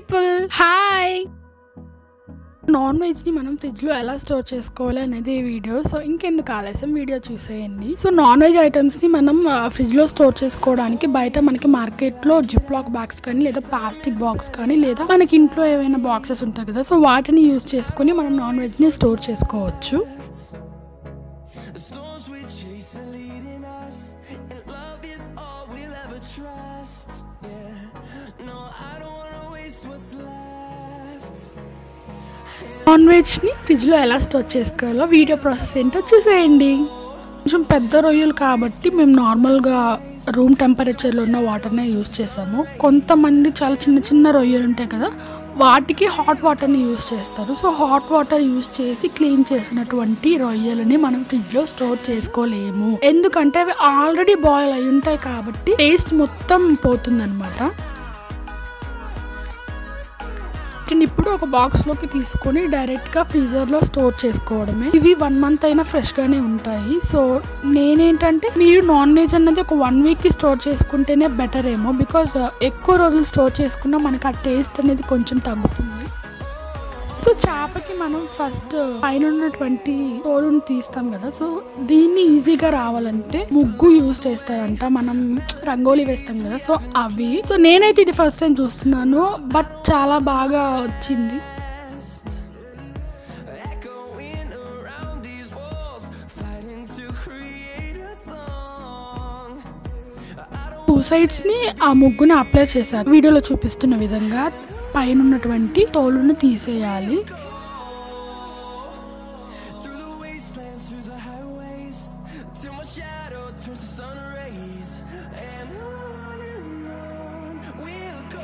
People hi non వెజ్ని మనం ఫ్రిడ్జ్లో ఎలా స్టోర్ చేసుకోవాలి అనేది ఈ వీడియో సో ఇంకెందుకు ఆలస్యం వీడియో చూసేయండి సో నాన్ వెజ్ ఐటమ్స్ని మనం ఆ, ఫ్రిడ్జ్లో స్టోర్ చేసుకోవడానికి బయట మనకి మార్కెట్లో జిప్ లాక్ బ్యాగ్స్ కానీ లేదా ప్లాస్టిక్ బాక్స్ కానీ లేదా మనకి ఇంట్లో ఏవైనా బాక్సెస్ ఉంటాయి కదా సో వాటిని యూజ్ చేసుకొని మనం నాన్ వెజ్ని స్టోర్ చేసుకోవచ్చు The storms we chase are leading us, and love is all we'll ever trust. Yeah, no, I don't wanna waste what's left. Non వెజ్ని ఫ్రిడ్జ్లో ఎలా స్టోర్ చేసుకోవాలో వీడియో ప్రాసెస్ ఏంటో చూసేయండి కొంచెం పెద్ద రొయ్యలు కాబట్టి మేము నార్మల్గా రూమ్ టెంపరేచర్లో ఉన్న వాటర్నే యూజ్ చేసాము కొంతమంది చాలా చిన్న చిన్న రొయ్యలు ఉంటాయి కదా వాటికి హాట్ వాటర్ని యూజ్ చేస్తారు సో హాట్ వాటర్ యూజ్ చేసి క్లీన్ చేసినటువంటి రొయ్యలని మనం ఫ్రిడ్జ్లో స్టోర్ చేసుకోలేము ఎందుకంటే అవి ఆల్రెడీ బాయిల్ అయి ఉంటాయి కాబట్టి టేస్ట్ మొత్తం పోతుందన్నమాట వీటిని ఇప్పుడు ఒక బాక్స్ లోకి తీసుకొని డైరెక్ట్ గా ఫ్రీజర్ లో స్టోర్ చేసుకోవడమే ఇవి వన్ మంత్ అయినా ఫ్రెష్ గానే ఉంటాయి సో నేనేంటంటే మీరు నాన్ వెజ్ అన్నది ఒక వన్ వీక్ కి స్టోర్ చేసుకుంటేనే బెటర్ ఏమో బికాస్ ఎక్కువ రోజులు స్టోర్ చేసుకున్నా మనకి ఆ టేస్ట్ అనేది కొంచెం తగ్గుతుంది సో చేపకి మనం ఫస్ట్ పైన ఉన్నటువంటి తోలుని తీస్తాం కదా సో దీన్ని ఈజీగా రావాలంటే ముగ్గు యూజ్ చేస్తారంట మనం రంగోలీ వేస్తాం కదా సో అవి సో నేనైతే ఇది ఫస్ట్ టైం చూస్తున్నాను బట్ చాలా బాగా వచ్చింది Echoing around these walls, fighting to create a song. Two sides ని ఆ ముగ్గుని అప్లై చేశారు వీడియోలో చూపిస్తున్న విధంగా పైన ఉన్నటువంటి తోలుని తీసేయాలి Through the wastelands, through the highways, till my shadow turns to sun rays, and on and on we'll go.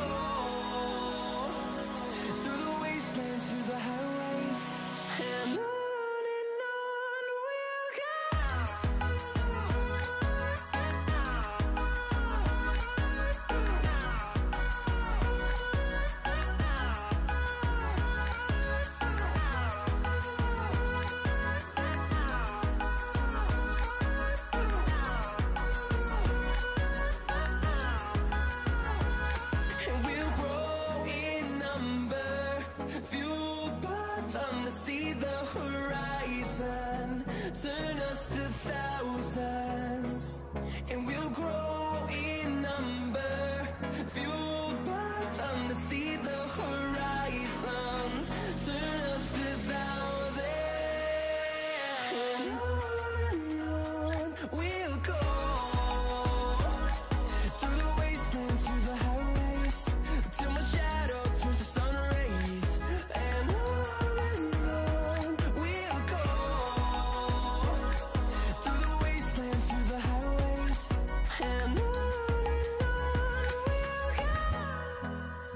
Through the wastelands, through the highways, and on and on we'll go. And we'll grow in number, fueled by them to see the horizon, turn us to thousands. And we'll grow in number, fueled by them to see the horizon, turn us to thousands. And on and on we'll go. Through the wastelands, through the highways, till my shadow turns to sun rays, and on and on we'll go. Through the wastelands, through the highways, and on and on we'll go.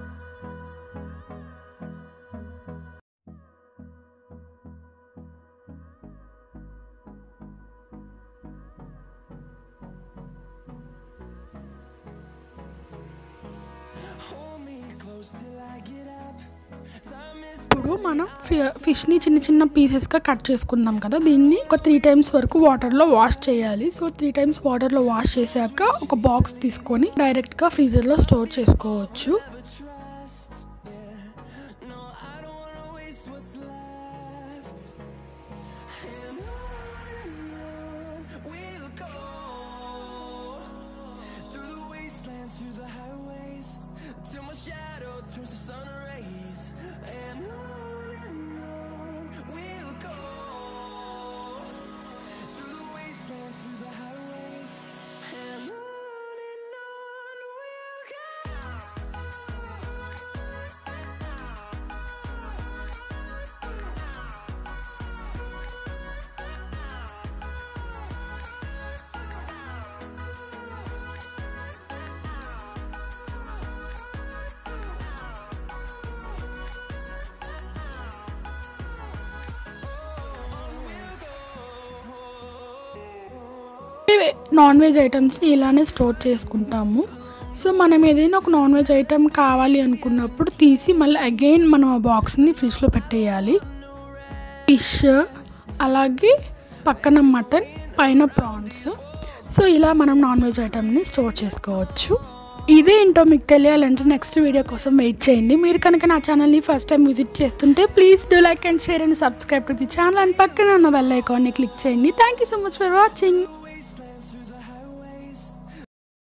Hold me close till I get up. Time is ఇప్పుడు మనం fish ని చిన్న చిన్న pieces గా cut చేసుకుందాం కదా దీన్ని ఒక త్రీ టైమ్స్ వరకు వాటర్ లో వాష్ చేయాలి సో త్రీ టైమ్స్ వాటర్ లో వాష్ చేశాక ఒక బాక్స్ తీసుకొని డైరెక్ట్ గా ఫ్రీజర్ లో స్టోర్ చేసుకోవచ్చు trust. Yeah, no, I don't wanna waste what's left. And on and on we'll go. Through the wastelands, through the highways, till my shadow turns to sun rays. And on and on we'll go. Through the wastelands, through the highways, and on and on we'll go. Non veg ఐటమ్స్ని ఇలానే store చేసుకుంటాము so మనం ఏదైనా ఒక non veg item కావాలి అనుకున్నప్పుడు తీసి మళ్ళీ అగైన్ మనం ఆ బాక్స్ని ఫ్రిడ్జ్లో పెట్టేయాలి ఫిష్ అలాగే పక్కన మటన్ పైన ప్రాన్స్ సో ఇలా మనం నాన్ వెజ్ ఐటమ్ని స్టోర్ చేసుకోవచ్చు ఇదేంటో మీకు తెలియాలంటే నెక్స్ట్ వీడియో కోసం వెయిట్ చేయండి మీరు కనుక నా ఛానల్ని ఫస్ట్ టైం విజిట్ చేస్తుంటే please do like and share and subscribe to the channel and పక్కన ఉన్న బెల్ ఐకాన్ని క్లిక్ చేయండి thank you so much for watching